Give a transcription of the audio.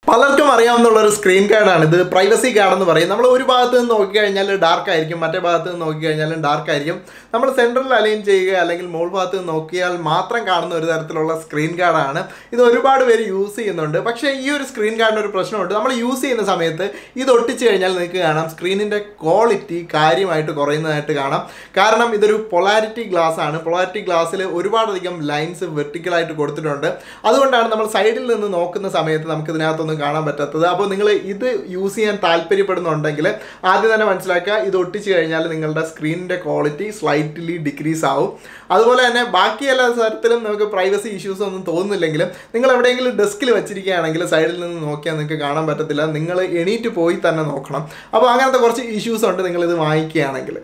പലർക്കും അറിയാവുന്ന ഒരു സ്ക്രീൻ കാർഡാണ് ഇത് പ്രൈവസി കാർഡ് എന്ന് പറയും നമ്മൾ ഒരു ഭാഗത്ത് നിന്ന് നോക്കിക്കഴിഞ്ഞാൽ ഡാർക്ക് ആയിരിക്കും മറ്റേ ഭാഗത്ത് നിന്ന് നോക്കിക്കഴിഞ്ഞാലും ഡാർക്ക് ആയിരിക്കും നമ്മൾ സെൻട്രൽ അലൈൻ ചെയ്യുക അല്ലെങ്കിൽ മോൾ ഭാഗത്ത് നിന്ന് നോക്കിയാൽ മാത്രം കാണുന്ന ഒരു തരത്തിലുള്ള സ്ക്രീൻ കാർഡാണ് ഇത് ഒരുപാട് പേര് യൂസ് ചെയ്യുന്നുണ്ട് പക്ഷേ ഈ ഒരു സ്ക്രീൻ കാർഡിന് ഒരു പ്രശ്നമുണ്ട് നമ്മൾ യൂസ് ചെയ്യുന്ന സമയത്ത് ഇത് ഒട്ടിച്ച് കഴിഞ്ഞാൽ നിങ്ങൾക്ക് കാണാം സ്ക്രീനിൻ്റെ ക്വാളിറ്റി കാര്യമായിട്ട് കുറയുന്നതായിട്ട് കാണാം കാരണം ഇതൊരു പൊളാരിറ്റി ഗ്ലാസ് ആണ് പൊളാരിറ്റി ഗ്ലാസ്സിൽ ഒരുപാടധികം ലൈൻസ് വെർട്ടിക്കലായിട്ട് കൊടുത്തിട്ടുണ്ട് അതുകൊണ്ടാണ് നമ്മൾ സൈഡിൽ നിന്ന് നോക്കുന്ന സമയത്ത് നമുക്ക് ഇതിനകത്തൊന്നും കാണാൻ പറ്റാത്തത് അപ്പോൾ നിങ്ങൾ ഇത് യൂസ് ചെയ്യാൻ താല്പര്യപ്പെടുന്നുണ്ടെങ്കിൽ ആദ്യം തന്നെ മനസ്സിലാക്കുക ഇത് ഒട്ടിച്ച് കഴിഞ്ഞാൽ നിങ്ങളുടെ സ്ക്രീനിൻ്റെ ക്വാളിറ്റി സ്ലൈറ്റ്ലി ഡിക്രീസ് ആവും അതുപോലെ തന്നെ ബാക്കി എല്ലാ തരത്തിലും നമുക്ക് പ്രൈവസി ഇഷ്യൂസ് ഒന്നും തോന്നുന്നില്ലെങ്കിലും നിങ്ങൾ എവിടെയെങ്കിലും ഡെസ്കിൽ വെച്ചിരിക്കുകയാണെങ്കിൽ സൈഡിൽ നിന്ന് നോക്കിയാൽ നിങ്ങൾക്ക് കാണാൻ പറ്റത്തില്ല നിങ്ങൾ എണീറ്റ് പോയി തന്നെ നോക്കണം അപ്പോൾ അങ്ങനത്തെ കുറച്ച് ഇഷ്യൂസ് ഉണ്ട് നിങ്ങളിത് വാങ്ങിക്കുകയാണെങ്കിൽ